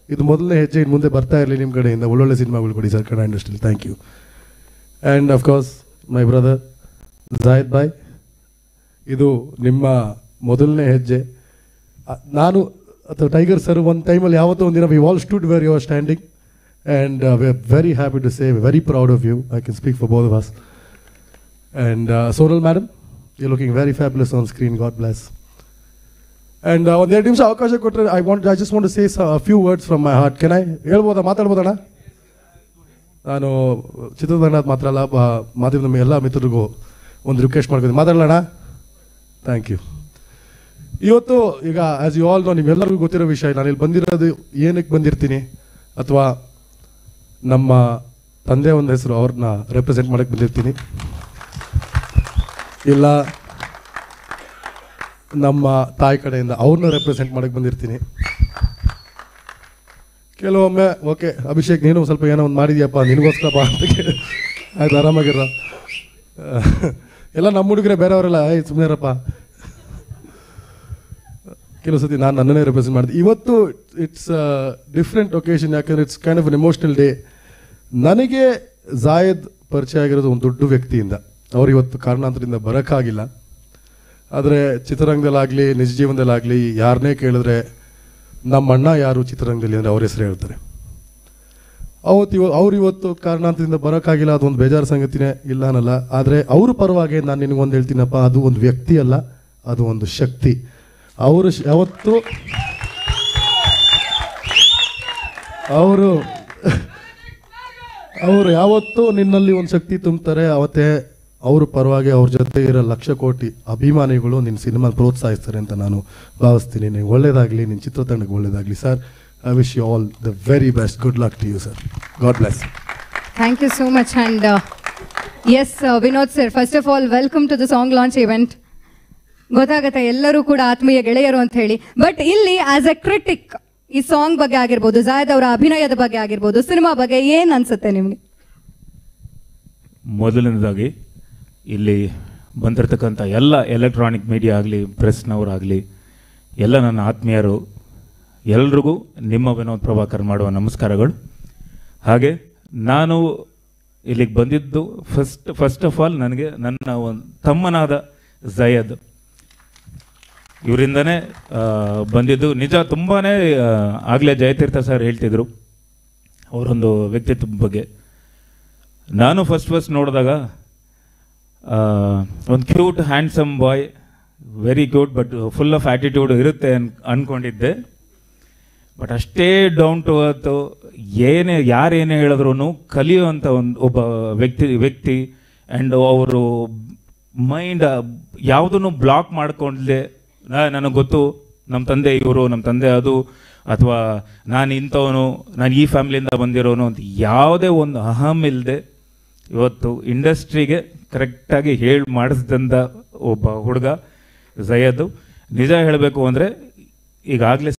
ಇದು ಮೊದಲನೇ ಹೆಜ್ಜೆ ಇನ್ನು ಮುಂದೆ ಬರ್ತಾ ಇರಲಿ ನಿಮ್ಮ ಕಡೆಯಿಂದ ಒಳ್ಳೊಳ್ಳೆ ಸಿನಿಮಾಗಳು ಕೊಡಿ ಸರ್ ಕನ್ನಡ ಇಂಡಸ್ಟ್ರಿಲಿ thank you and of course my brother ಜಾಯದ್ ಬಾಯ್ ಇದು ನಿಮ್ಮ ಮೊದಲನೇ ಹೆಜ್ಜೆ ಅ- ನಾನು ಅಥವಾ ಟೈಗರ್ ಸರ್ ಒಂದು ಟೈಮಲ್ಲಿ ಯಾವತ್ತೋ ಒಂದಿನ we all stood where you are standing and we are very happy to say very proud of you I can speak for both of us and Sonal madam you looking very fabulous on screen God bless and ಒಂದೆರಡು ನಿಮಿಷ ಅವಕಾಶ ಕೊಟ್ಟರೆ I want I just want say few words from my heart can I ಹೇಳ್ಬೋದಾ ಮಾತಾಡ್ಬೋದಣ್ಣ ನಾನು ಚಿತ್ರತಂಡ ಮಾತ್ರ ಅಲ್ಲ ಬ- ಮಾಧ್ಯಮದ ನಮ್ಮ ಎಲ್ಲ ಮಿತ್ರರಿಗೂ ಒಂದು ರಿಕ್ವೆಸ್ಟ್ ಮಾಡ್ತೀನಿ ಮಾತಾಡೋಣ ಥ್ಯಾಂಕ್ ಯು ಇವತ್ತು ಈಗ ಆ್ಯಸ್ ಯು ಆಲ್ ನೋ ನಿಮ್ಮೆಲ್ಲರಿಗೂ ಗೊತ್ತಿರೋ ವಿಷಯ ನಾನು ಇಲ್ಲಿ ಬಂದಿರೋದು ಏನಕ್ಕೆ ಬಂದಿರ್ತೀನಿ ಅಥವಾ ನಮ್ಮ ತಂದೆ ಒಂದು ಹೆಸರು ಅವ್ರನ್ನ ರೆಪ್ರೆಸೆಂಟ್ ಮಾಡಕ್ಕೆ ಬಂದಿರ್ತೀನಿ ಇಲ್ಲ ನಮ್ಮ ತಾಯಿ ಕಡೆಯಿಂದ ಅವ್ರನ್ನ ರೆಪ್ರೆಸೆಂಟ್ ಮಾಡಕ್ಕೆ ಬಂದಿರ್ತೀನಿ ಕೆಲವೊಮ್ಮೆ ಓಕೆ ಅಭಿಷೇಕ್ ನೀನು ಸ್ವಲ್ಪ ಏನೋ ಒಂದು ಮಾಡಿದ್ಯಪ್ಪ ನಿನಗೋಸ್ಕರಪ್ಪ ಅಂತ ಕೇಳಿ ಆಯ್ತು ಆರಾಮಾಗಿರ ಎಲ್ಲ ನಮ್ಮ ಹುಡುಗರೆ ಬೇರೆಯವರೆಲ್ಲ ಏಯ್ ಸುಮ್ಮನೆರಪ್ಪ ಕೆಲವು ಸತಿ ನಾನು ನನ್ನನ್ನೇ ರೆಪ್ರೆಸೆಂಟ್ ಮಾಡಿದೆ ಇವತ್ತು ಇಟ್ಸ್ ಡಿಫ್ರೆಂಟ್ ಒಕೇಶನ್ ಯಾಕಂದ್ರೆ it's kind of an emotional day ನನಗೆ ಜಾಯದ್ ಪರಿಚಯ ಆಗಿರೋದು ಒಂದು ದೊಡ್ಡ ವ್ಯಕ್ತಿಯಿಂದ ಅವ್ರು ಇವತ್ತು ಕಾರಣಾಂತರದಿಂದ ಬರೋಕ್ಕಾಗಿಲ್ಲ ಆದರೆ ಚಿತ್ರರಂಗದಲ್ಲಾಗಲಿ ನಿಜ ಜೀವನದಲ್ಲಾಗಲಿ ಯಾರನ್ನೇ ಕೇಳಿದ್ರೆ ನಮ್ಮ ಅಣ್ಣ ಯಾರು ಚಿತ್ರರಂಗದಲ್ಲಿ ಅಂದರೆ ಅವ್ರ ಹೆಸರು ಹೇಳ್ತಾರೆ ಅವತ್ತು ಇವ ಅವ್ರು ಇವತ್ತು ಕಾರಣಾಂತರದಿಂದ ಬರೋಕ್ಕಾಗಿಲ್ಲ ಅದೊಂದು ಬೇಜಾರು ಸಂಗತಿನೇ ಇಲ್ಲ ಅನ್ನಲ್ಲ ಆದರೆ ಅವ್ರ ಪರವಾಗಿ ನಾನು ನಿನಗೊಂದು ಹೇಳ್ತೀನಪ್ಪ ಅದು ಒಂದು ವ್ಯಕ್ತಿ ಅಲ್ಲ ಅದು ಒಂದು ಶಕ್ತಿ ಅವರು ಶ- ಯಾವತ್ತು ಅವರು ಅವರು ಯಾವತ್ತೂ ನಿನ್ನಲ್ಲಿ ಒಂದು ಶಕ್ತಿ ತುಂಬ್ತಾರೆ ಅವತ್ತೇ ಅವ್ರ ಪರವಾಗಿ ಅವ್ರ ಜೊತೆ ಇರೋ ಲಕ್ಷ ಕೋಟಿ ಅಭಿಮಾನಿಗಳು ನಿನ್ನ ಸಿನಿಮಾ ಪ್ರೋತ್ಸಾಹಿಸ್ತಾರೆ ಅಂತ ನಾನು ಭಾವಿಸ್ತೀನಿ ನೀವು ಒಳ್ಳೇದಾಗಲಿ ನಿನ್ನ ಚಿತ್ರತಂಡಕ್ಕೆ ಒಳ್ಳೇದಾಗಲಿ sir I wish you all the very best good luck to you sir God bless Thank you so much. And uh, yes, uh, Vinod sir, first of all, welcome to the song launch event. ಗೊತ್ತಾಗತ್ತೆ ಎಲ್ಲರೂ ಕೂಡ ಆತ್ಮೀಯ ಗೆಳೆಯರು ಅಂತ ಹೇಳಿ but ಇಲ್ಲಿ as a critic ಈ song ಬಗ್ಗೆ ಆಗಿರ್ಬೋದು ಜಾಯದ್ ಅವರ ಅಭಿನಯದ ಬಗ್ಗೆ ಆಗಿರ್ಬೋದು ಸಿನಿಮಾ ಬಗ್ಗೆ ಏನ್ ಅನ್ಸುತ್ತೆ ನಿಮ್ಗೆ ಮೊದಲನೇದಾಗಿ ಇಲ್ಲಿ ಬಂದಿರತಕ್ಕಂಥ ಎಲ್ಲ ಎಲೆಕ್ಟ್ರಾನಿಕ್ ಮೀಡಿಯಾ ಆಗಲಿ ಪ್ರೆಸ್ನವರಾಗಲಿ ಎಲ್ಲ ನನ್ನ ಆತ್ಮೀಯರು ಎಲ್ರಿಗೂ ನಿಮ್ಮ ವಿನೋದ್ ಪ್ರಭಾಕರ್ ಮಾಡುವ ನಮಸ್ಕಾರಗಳು ಹಾಗೆ ನಾನು ಇಲ್ಲಿಗೆ ಬಂದಿದ್ದು ಫಸ್ಟ್ ಫಸ್ಟ್ ಆಫ್ ಆಲ್ ನನಗೆ ನನ್ನ ಒಂದು ತಮ್ಮನಾದ ಜಯದ್ ಇವರಿಂದನೇ ಬಂದಿದ್ದು ನಿಜ ತುಂಬಾ ಆಗಲೇ ಜಯತೀರ್ಥ ಸರ್ ಹೇಳ್ತಿದ್ರು ಅವರೊಂದು ವ್ಯಕ್ತಿತ್ವದ ಬಗ್ಗೆ ನಾನು ಫಸ್ಟ್ ಫಸ್ಟ್ ನೋಡಿದಾಗ ಒಂದು cute handsome boy very cute but full of attitude ಇರುತ್ತೆ ಅನ್ ಅನ್ಕೊಂಡಿದ್ದೆ ಬಟ್ ಅಷ್ಟೇ ಡೌನ್ ಟು ಅರ್ತ್ ಏನೇ ಯಾರೇನೇ ಹೇಳಿದ್ರು ಕಲಿಯುವಂಥ ಒಂದು ಒಬ್ಬ ವ್ಯಕ್ತಿ ವ್ಯಕ್ತಿ ಆ್ಯಂಡ್ ಅವರು ಮೈಂಡ್ ಯಾವುದನ್ನು ಬ್ಲಾಕ್ ಮಾಡ್ಕೊಂಡ್ಲೆ ನನಗೆ ಗೊತ್ತು ನಮ್ಮ ತಂದೆ ಇವರು ನಮ್ಮ ತಂದೆ ಅದು ಅಥವಾ ನಾನು ಇಂಥವನು ನಾನು ಈ ಫ್ಯಾಮಿಲಿಯಿಂದ ಬಂದಿರೋನು ಅಂತ ಯಾವುದೇ ಒಂದು ಅಹಂ ಇಲ್ಲದೆ ಇವತ್ತು ಇಂಡಸ್ಟ್ರಿಗೆ ಕರೆಕ್ಟಾಗಿ ಹೇಳಿ ಮಾಡಿಸಿದಂಥ ಒಬ್ಬ ಹುಡುಗ ಜಯದ್ದು ನಿಜ ಹೇಳಬೇಕು ಅಂದರೆ ಈಗಾಗಲೇ